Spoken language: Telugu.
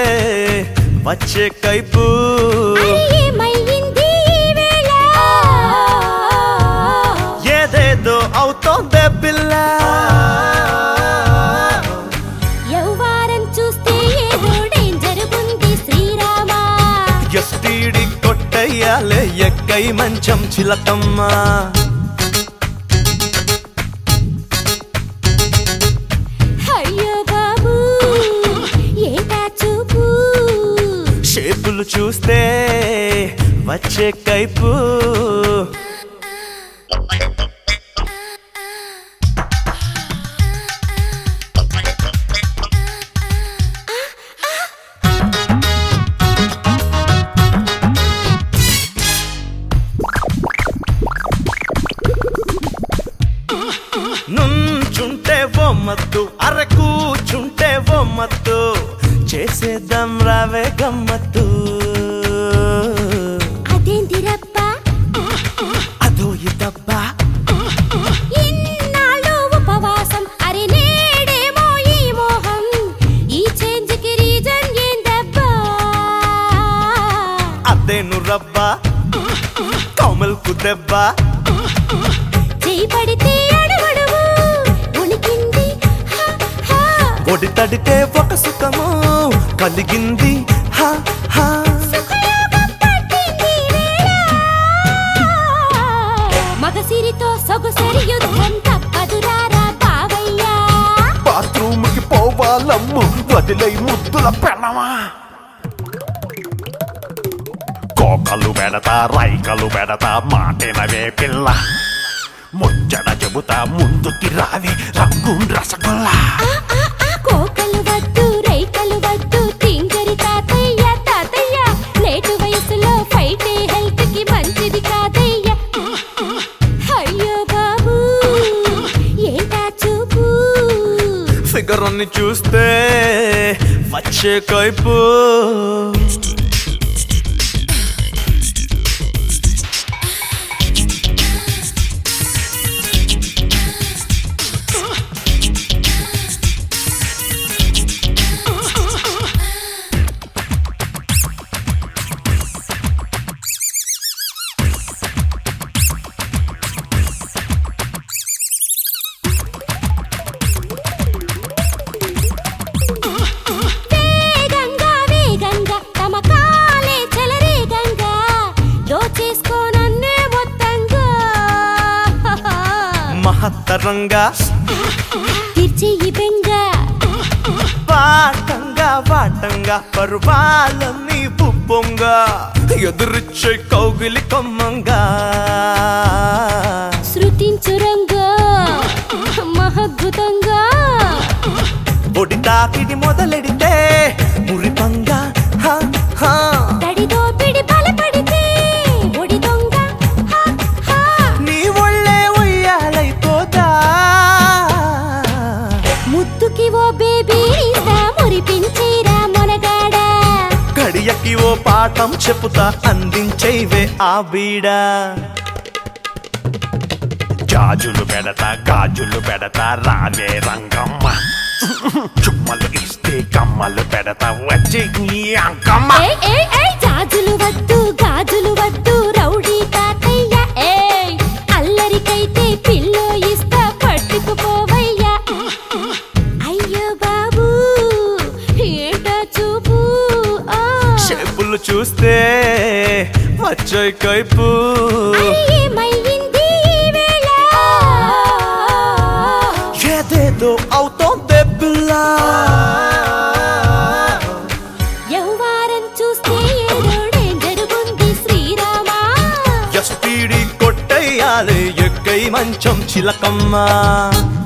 వచ్చే కైపు అరే ఏమయ్యింది ఈ వేళ ఏదేదో అవుతోందే పిల్ల యవ్వారం చూస్తే ఏదో డేంజర్ ఉంది శ్రీరామా ఎస్టీడి కొట్టయ్యాలే ఎక్కై మంచం చిలకమ్మా అయ్యో బాబు ఏటా చూపు షేపులు చూస్తే వచ్చే కైపు నుంచుంటే ఓ మత్తు అర కూచుంటే ఓ మత్తు చేసేద్దాం రావే గమ్మత్తు అదేంటిరబ్బా అదో ఇదబ్బా ఇన్నాళ్ళు ఉపవాసం అరే నేడేమో ఈ మోహం ఈ చేంజ్ కి రీజన్ ఏందబ్బా అదేను రబ్బా కౌమల్కు దెబ్బ చేయి పడితే అడుగడుగు ఉనికింది హా, హా. ఒడి తడితే ఒక సుఖము కలిగింది హా హా సుఖయోగం పట్టింది వేళ. మగసిరితో సొగసరి యుద్ధం తప్పదురారా బావయ్యా బాత్రూమ్ కి పోవాలమ్ము వదిలై ముద్దుల పెళ్ళమా కోకలు పెడతా రైకలు పెడతా మాటేనవే పిల్ల ముచ్చట చెబుతా ముందుకి రావి రంగు రసగుల్లా ఆ, ఆ, ఆ, కోకలు వద్దు రైకలు వద్దు తింగరి తాతయ్య తాతయ్య లేటు వయసులో ఫైటే హెల్త్ కి మంచిది కాదయ్య అయ్యో బాబు ఏంటా చూపు ఫిగర్ అన్ని చూస్తే వచ్చే కైపు వేగంగా వేగంగా తమ కాలే చెలరేగంగా దోచేసుకోనన్నే మొత్తంగా మహత్తరంగా తీర్చేయి బెంగ వాటంగా వాటంగా పర్వాలన్నీ పుప్పొంగా ఎదురిచ్చే కౌగిలి కొమ్మంగా శృతించురంగా మహద్భుతంగా ఒడి తాకిడి మొదలెడితే మురిపంగా హా హా తడి దోపిడి బలపడితే ఒడి దొంగ హా, హా. నీ ఒళ్ళే ఉయ్యాలైపోతా ముద్దుకి ఓ బేబీ మురిపించేరా మొనగాడా గడియకి ఓ పాఠం చెప్పుతా అందించేవే ఆ బీడా జాజులు పెడతా గాజులు పెడతా రావే రంగమ్మ చుమ్మలు ఇస్తే కమ్మలు పెడతా వచ్చి నీ అంకమ్మ ఏయ్ ఏయ్ ఏయ్ గాజులు వద్దు గాజులు వద్దు రౌడీ తాతయ్య ఏయ్ అల్లరికైతే పిల్లో ఇస్తా పట్టుకుపోవయ్యా అయ్యో బాబు ఏంటో చూపు ఆ. షేపులు చూస్తే వచ్చే కైపు అరే ఏమయ్యింది ఈ వేళ? ఏదేదో అవుతోందే పిల్ల యవ్వారం చూస్తే ఏదో డేంజర్ ఉంది శ్రీరామా ఎస్పీడి కొట్టయ్యాలి ఎక్కై మంచం చిలకమ్మ